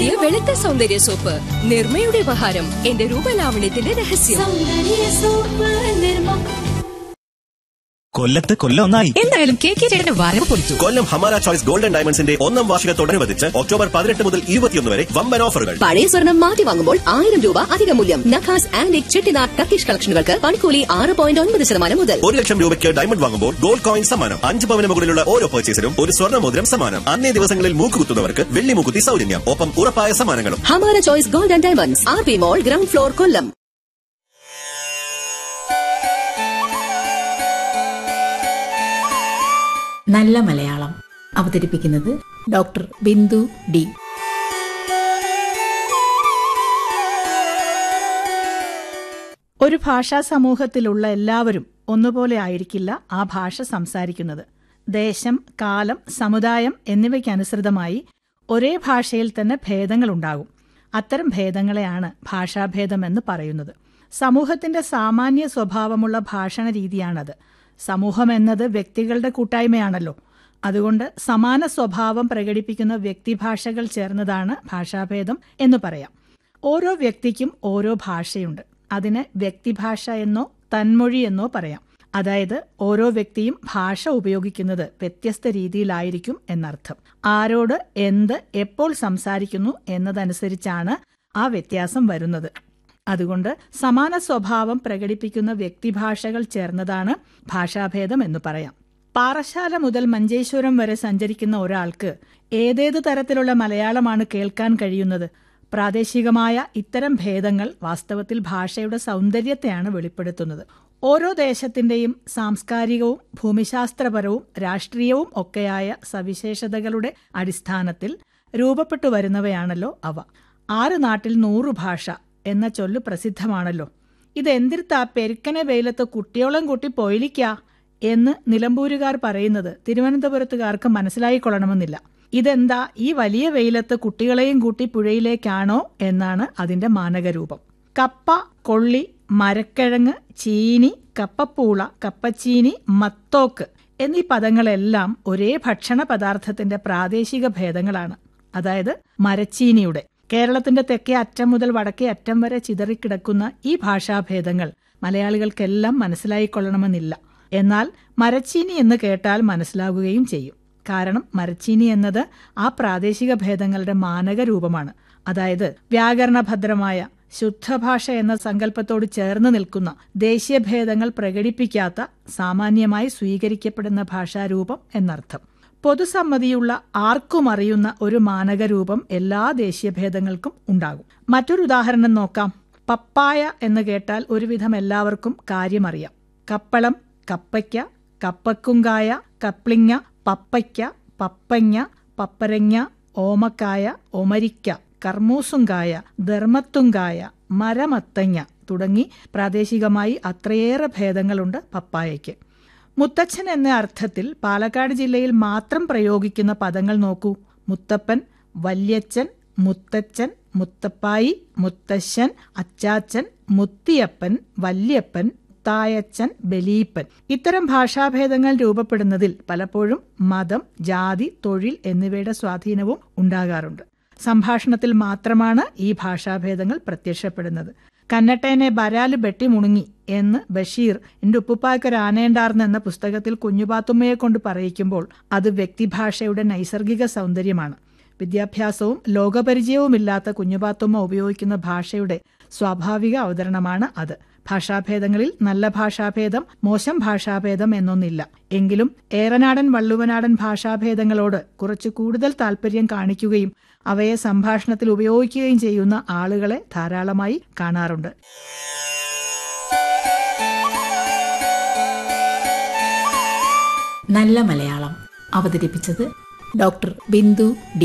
പുതിയ വെളുത്ത സൗന്ദര്യ സോപ്പ് നിർമ്മയുടെ ഉപഹാരം എന്റെ രൂപലാവണ്യത്തിന്റെ രഹസ്യം കൊല്ലത്ത് കൊല്ലം ഒന്നായി എന്തായാലും കെ കെ ചേട്ടന്റെ വരവ് പൊളിച്ചു കൊല്ലം ഹമാര ചോയ്സ് ഗോൾഡൻ ഡയമണ്ട്സിന്റെ ഒന്നാം വാർഷികത്തോടനുബന്ധിച്ച് ഒക്ടോബർ പതിനെട്ട് മുതൽ ഇരുപത്തിയൊന്ന് വരെ വമ്പൻ ഓഫറുകൾ പഴയ സ്വർണം മാറ്റി വാങ്ങുമ്പോൾ ആയിരം രൂപ അധിക മൂല്യം നഖാസ് ആൻഡ് ചെട്ടിനാർ ടർക്കിഷ് കളക്ഷനുകൾക്ക് പണിക്കൂലി ആറ് പോയിന്റ് ഒൻപത് ശതമാനം മുതൽ ഒരു ലക്ഷം രൂപയ്ക്ക് ഡയമണ്ട് വാങ്ങുമ്പോൾ ഗോൾഡ് കോയിൻ സമ്മാനം അഞ്ച് പവന് മുകളിലുള്ള ഓരോ പർച്ചേസിനും ഒരു സ്വർണ്ണ മോതിരം സമ്മാനം അന്നേ ദിവസങ്ങളിൽ മൂക്കുകുത്തുന്നവർക്ക് വെള്ളി മൂക്കുത്തി സൗജന്യം ഒപ്പം ഉറപ്പായ സമ്മാനങ്ങളും Hamara choice gold and diamonds R P mall ground floor Kollam നല്ല മലയാളം അവതരിപ്പിക്കുന്നത് ഡോക്ടർ ബിന്ദു ഡി ഒരു ഭാഷാ സമൂഹത്തിലുള്ള എല്ലാവരും ഒന്നുപോലെ ആയിരിക്കില്ല ആ ഭാഷ സംസാരിക്കുന്നത് ദേശം കാലം സമുദായം എന്നിവയ്ക്കനുസൃതമായി ഒരേ ഭാഷയിൽ തന്നെ ഭേദങ്ങളുണ്ടാകും അത്തരം ഭേദങ്ങളെയാണ് ഭാഷാഭേദമെന്ന് പറയുന്നത് സമൂഹത്തിന്റെ സാമാന്യ സ്വഭാവമുള്ള ഭാഷണ രീതിയാണത് സമൂഹം എന്നത് വ്യക്തികളുടെ കൂട്ടായ്മയാണല്ലോ അതുകൊണ്ട് സമാന സ്വഭാവം പ്രകടിപ്പിക്കുന്ന വ്യക്തിഭാഷകൾ ചേർന്നതാണ് ഭാഷാഭേദം എന്ന് പറയാം ഓരോ വ്യക്തിക്കും ഓരോ ഭാഷയുണ്ട് അതിന് വ്യക്തിഭാഷ എന്നോ തന്മൊഴി എന്നോ പറയാം അതായത് ഓരോ വ്യക്തിയും ഭാഷ ഉപയോഗിക്കുന്നത് വ്യത്യസ്ത രീതിയിലായിരിക്കും എന്നർത്ഥം ആരോട് എന്ത് എപ്പോൾ സംസാരിക്കുന്നു എന്നതനുസരിച്ചാണ് ആ വ്യത്യാസം വരുന്നത് അതുകൊണ്ട് സമാന സ്വഭാവം പ്രകടിപ്പിക്കുന്ന വ്യക്തിഭാഷകൾ ചേർന്നതാണ് ഭാഷാഭേദം എന്ന് പറയാം പാറശാല മുതൽ മഞ്ചേശ്വരം വരെ സഞ്ചരിക്കുന്ന ഒരാൾക്ക് ഏതേത് തരത്തിലുള്ള മലയാളമാണ് കേൾക്കാൻ കഴിയുന്നത് പ്രാദേശികമായ ഇത്തരം ഭേദങ്ങൾ വാസ്തവത്തിൽ ഭാഷയുടെ സൗന്ദര്യത്തെയാണ് വെളിപ്പെടുത്തുന്നത് ഓരോ ദേശത്തിന്റെയും സാംസ്കാരികവും ഭൂമിശാസ്ത്രപരവും രാഷ്ട്രീയവും ഒക്കെയായ സവിശേഷതകളുടെ അടിസ്ഥാനത്തിൽ രൂപപ്പെട്ടു വരുന്നവയാണല്ലോ അവ ആറ് നാട്ടിൽ നൂറു ഭാഷ എന്ന ചൊല്ല് പ്രസിദ്ധമാണല്ലോ ഇതെന്തിരുത്താ പെരുക്കനെ വെയിലത്ത് കുട്ടിയോളം കൂട്ടി പൊയിലിക്കാ എന്ന് നിലമ്പൂരുകാർ പറയുന്നത് തിരുവനന്തപുരത്തുകാർക്ക് മനസ്സിലായിക്കൊള്ളണമെന്നില്ല ഇതെന്താ ഈ വലിയ വെയിലത്ത് കുട്ടികളെയും കൂട്ടി പുഴയിലേക്കാണോ എന്നാണ് അതിന്റെ മാനകരൂപം കപ്പ കൊള്ളി മരക്കിഴങ്ങ് ചീനി കപ്പപ്പൂള കപ്പച്ചീനി മത്തോക്ക് എന്നീ പദങ്ങളെല്ലാം ഒരേ ഭക്ഷണ പദാർത്ഥത്തിന്റെ പ്രാദേശിക ഭേദങ്ങളാണ് അതായത് മരച്ചീനിയുടെ കേരളത്തിന്റെ തെക്കേ അറ്റം മുതൽ വടക്കേ അറ്റം വരെ ചിതറിക്കിടക്കുന്ന ഈ ഭാഷാഭേദങ്ങൾ മലയാളികൾക്കെല്ലാം മനസ്സിലായിക്കൊള്ളണമെന്നില്ല എന്നാൽ മരച്ചീനി എന്ന് കേട്ടാൽ മനസ്സിലാകുകയും ചെയ്യും കാരണം മരച്ചീനി എന്നത് ആ പ്രാദേശിക ഭേദങ്ങളുടെ മാനക രൂപമാണ് അതായത് വ്യാകരണഭദ്രമായ ശുദ്ധഭാഷ എന്ന സങ്കല്പത്തോട് ചേർന്ന് നിൽക്കുന്ന ദേശീയഭേദങ്ങൾ പ്രകടിപ്പിക്കാത്ത സാമാന്യമായി സ്വീകരിക്കപ്പെടുന്ന ഭാഷാരൂപം എന്നർത്ഥം പൊതുസമ്മതിയുള്ള ആർക്കും അറിയുന്ന ഒരു മാനകരൂപം എല്ലാ ദേശീയഭേദങ്ങൾക്കും ഉണ്ടാകും മറ്റൊരു ഉദാഹരണം നോക്കാം പപ്പായ എന്ന് കേട്ടാൽ ഒരുവിധം എല്ലാവർക്കും കാര്യമറിയാം കപ്പളം കപ്പയ്ക്ക കപ്പക്കുങ്കായ കപ്ലിങ്ങ പപ്പയ്ക്ക പപ്പങ്ങ പപ്പരങ്ങ ഓമക്കായ ഒമരിക്ക കർമ്മൂസുങ്കായ ധർമ്മത്തുങ്കായ മരമത്തങ്ങ തുടങ്ങി പ്രാദേശികമായി അത്രയേറെ ഭേദങ്ങളുണ്ട് പപ്പായയ്ക്ക് മുത്തച്ഛൻ എന്ന അർത്ഥത്തിൽ പാലക്കാട് ജില്ലയിൽ മാത്രം പ്രയോഗിക്കുന്ന പദങ്ങൾ നോക്കൂ മുത്തപ്പൻ വല്യച്ഛൻ മുത്തച്ഛൻ മുത്തപ്പായി മുത്തശ്ശൻ അച്ചാച്ചൻ മുത്തിയപ്പൻ വല്യപ്പൻ മുത്തായച്ചൻ ബലീപ്പൻ ഇത്തരം ഭാഷാഭേദങ്ങൾ രൂപപ്പെടുന്നതിൽ പലപ്പോഴും മതം ജാതി തൊഴിൽ എന്നിവയുടെ സ്വാധീനവും ഉണ്ടാകാറുണ്ട് സംഭാഷണത്തിൽ മാത്രമാണ് ഈ ഭാഷാഭേദങ്ങൾ പ്രത്യക്ഷപ്പെടുന്നത് കന്നട്ടേനെ ബരാല് ബെട്ടി മുണുങ്ങി എന്ന് ബഷീർ എന്റെ ഉപ്പുപ്പായ്ക്കൊരു ആനേണ്ടാർന്ന് എന്ന പുസ്തകത്തിൽ കുഞ്ഞുപാത്തുമ്മയെ കൊണ്ട് പറയിക്കുമ്പോൾ അത് വ്യക്തിഭാഷയുടെ നൈസർഗിക സൗന്ദര്യമാണ് വിദ്യാഭ്യാസവും ലോകപരിചയവുമില്ലാത്ത കുഞ്ഞുപാത്തുമ്മ ഉപയോഗിക്കുന്ന ഭാഷയുടെ സ്വാഭാവിക അവതരണമാണ് അത് ഭാഷാഭേദങ്ങളിൽ നല്ല ഭാഷാഭേദം മോശം ഭാഷാഭേദം എന്നൊന്നില്ല എങ്കിലും ഏറനാടൻ വള്ളുവനാടൻ ഭാഷാഭേദങ്ങളോട് കുറച്ച് കൂടുതൽ താല്പര്യം കാണിക്കുകയും അവയെ സംഭാഷണത്തിൽ ഉപയോഗിക്കുകയും ചെയ്യുന്ന ആളുകളെ ധാരാളമായി കാണാറുണ്ട് നല്ല മലയാളം അവതരിപ്പിച്ചത് ഡോക്ടർ ബിന്ദു ഡി